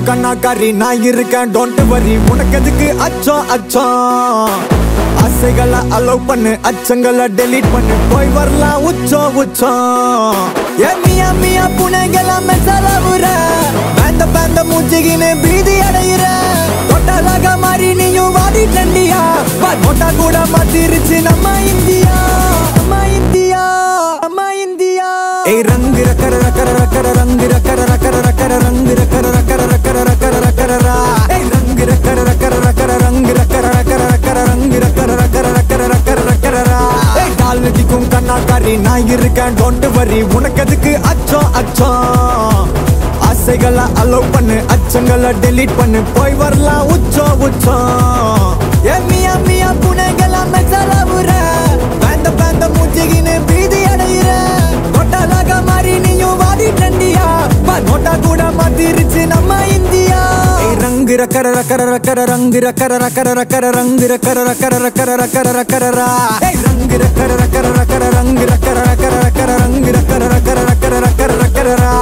அடிக்கும் கண்ணாக்காரி நான் இருக்கேன் டோன்ட் வரி உனக்கு எதுக்கு அச்சம் அச்சம் ஆசைகளை அலோவ் பண்ணு அச்சங்களை டெலீட் பண்ணு போய் வரலாம் உச்சம் உச்சம் ஏ மியா மியா புனைகளாம செலவுற பேந்த பேந்த மூச்சிகின்னு பீதி அடையிற தொட்டலாக மாறி நீயும் வாடி தண்டியா தொட்டா கூட மாத்திருச்சு நம்ம இந்தியா நம்ம இந்தியா நம்ம இந்தியா ஏய் ரங்கு ரக்கர ரக்கர ரக்கர ரங்கு ரக்கர ரக்கர ரக்கர ரங்கு ரக்கர ரக்கர ரக்கர ரக்கர ரக்கரரா ஏய் ரங்கு ரக்கர ரக்கர ரக்கர ரங்கு ரக்கர ரக்கர ரக்கர ரங்கு ரக்கர ரக்கர ரக்கர ரக்கர ரக்கரரா ஏய் கால் நதிக்கும் கண்ணாக்காரி நான் இருக்கேன் டோன்ட் வரி உனக்கு எதுக்கு அச்சம் அச்சம் ஆசைகளை அலோவ் பண்ணு அச்சங்களை டெலீட் பண்ணு போய் வரலாம் உச்சம் உச்சம் ஏ மியா மியா புனைகளாம செலவுற பேந்த பேந்த மூச்சிகின்னு பீதி அடையிற தொட்டலாக மாறி நீயும் வாடி டண்டியா நோட்டா கூட மாத்திருச்சு நம்ம இந்தியா ஏய் ரங்கு ரக்கர ரக்கர ரக்கர ரங்கு ரக்கர ரக்கர ரக்கர ரங்கு ரக்கர ரக்கர ரக்கர ரக்கர ரக்கரரா ஏய் ரங்கு ரக்கர ரக்கர ரக்கர ரங்கு ரக்கர ரக்கர ரக்கர ரங்கு ரக்கர ரக்கர ரக்கர ரக்கர ரக்கரரா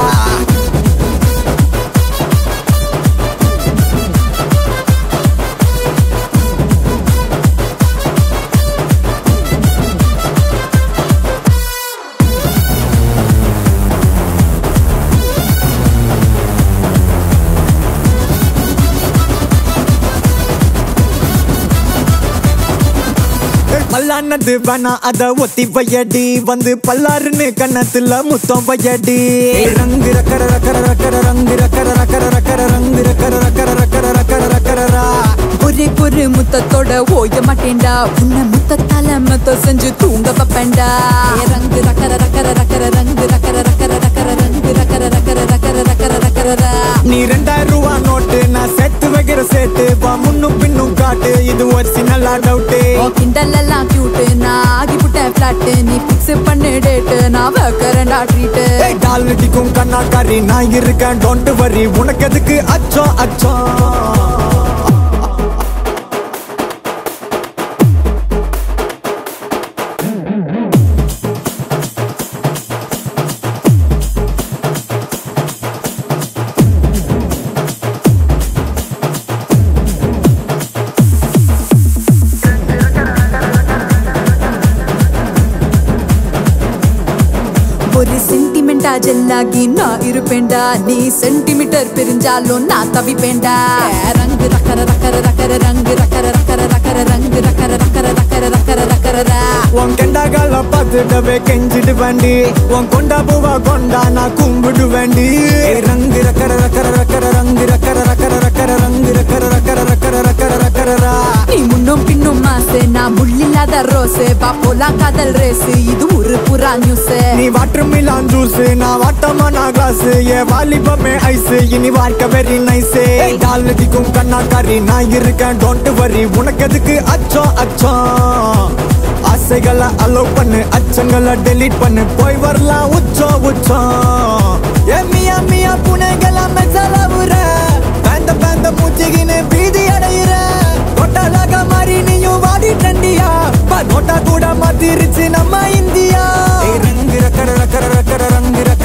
பல்லானது வேணா அத ஒத்தி வையடி வந்து பல்லாருன்னு கண்ணத்துல முத்தம் வையடி ரங்கு ரக்கர ரக்கர ரக்கர ரங்கு ரக்கர ரக்கர ரக்கர ரங்கு ரக்கர ரக்கர ரக்கர ரக்கர ரக்கரரா ஒரே ஒரு முத்தத்தோட ஓய மாட்டேன்டா உன்னை முத்தத்தால மத்த செஞ்சு தூங்க வைப்பேன்டா ஏ ரங்கு ரக்கர ரக்கர ரக்கர ரங்கு ரக்கர ரக்கர ரக்கர ரங்கு ரக்கர ரக்கர ரக்கர ரக்கர ரக்கரரா நீ ரெண்டாயிரம் ரூபா நோட்டு நான் சேர்த்து வைக்கிற சேர்த்து வா முன்னும் பின்னும் காட்டு இது ஒரு சின்ன டவுட்டு ஓ கிண்டல் எல்லாம் கியூட் நான் ஆகி புட்டேன் ஃபிளாட் நீ பிக்ஸ் பண்ணு டேட் நான் வைக்கிறேன்டா ட்ரீட் டால் நடிக்கும் கண்ணாக்காரி நான் இருக்கேன் டோன்ட் வரி உனக்கு எதுக்கு அச்சம் அச்சம் ஒரு சென்டிமெண்டா ஜெல்லாகி நான் இருப்பேன்டா நீ சென்டிமீட்டர் பிரிஞ்சாலும் நான் தவிப்பேன்டா ஏ ரங்கு ரக்கர ரக்கர ரக்கர ரங்கு ரக்கர ரக்கர ரக்கர ரங்கு ரக்கர ரக்கர ரக்கர ரக்கர ரக்கரரா உன் கெண்டாகால பார்த்துடவே கெஞ்சிடு வேண்டி உன் கொண்டா பூவா கொண்டா நான் கும்பிடு வேண்டி ரங்கு ரக்கர ரக்கர ரக்கர ரங்கு ரக்கர ரக்கர ரக்கர ரங்கு ரக்கர ரக்கர ரக்கர ரக்கர ரக்கரரா நீ முன்னும் பின்னும் மாசு நான் முள்ளில்லாத ரோஸ் வா போலாம் காதல் ரேஸ் இது ஒரு புறா நியூஸ் நீ வாட்டர் மிலான் ஜூஸ் நான் வாட்டமா நான் கிளாஸ் ஏ வாலிபமே ஐஸ் இனி வாழ்க்கை வெரி நைஸ் டால் நதிக்கும் கண்ணாக்காரி நான் இருக்கேன் டோன்ட் வரி உனக்கு எதுக்கு அச்சம் அச்சம் ஆசைகளை அலோவ் பண்ணு அச்சங்களை டெலீட் பண்ணு போய் வரலாம் உச்சம் உச்சம் ஏ மியா மியா புனைகளாம செலவுற பேந்த பேந்த மூச்சிகின்னு பீதி அடையிற தொட்டலாக மாறி நீயும் வாடி டண்டியா நோட்டா கூட மாத்திருச்சு நம்ம இந்தியா ஏய் ரங்கு ரக்கர ரக்கர ரக்கர ரங்கு ரக்கர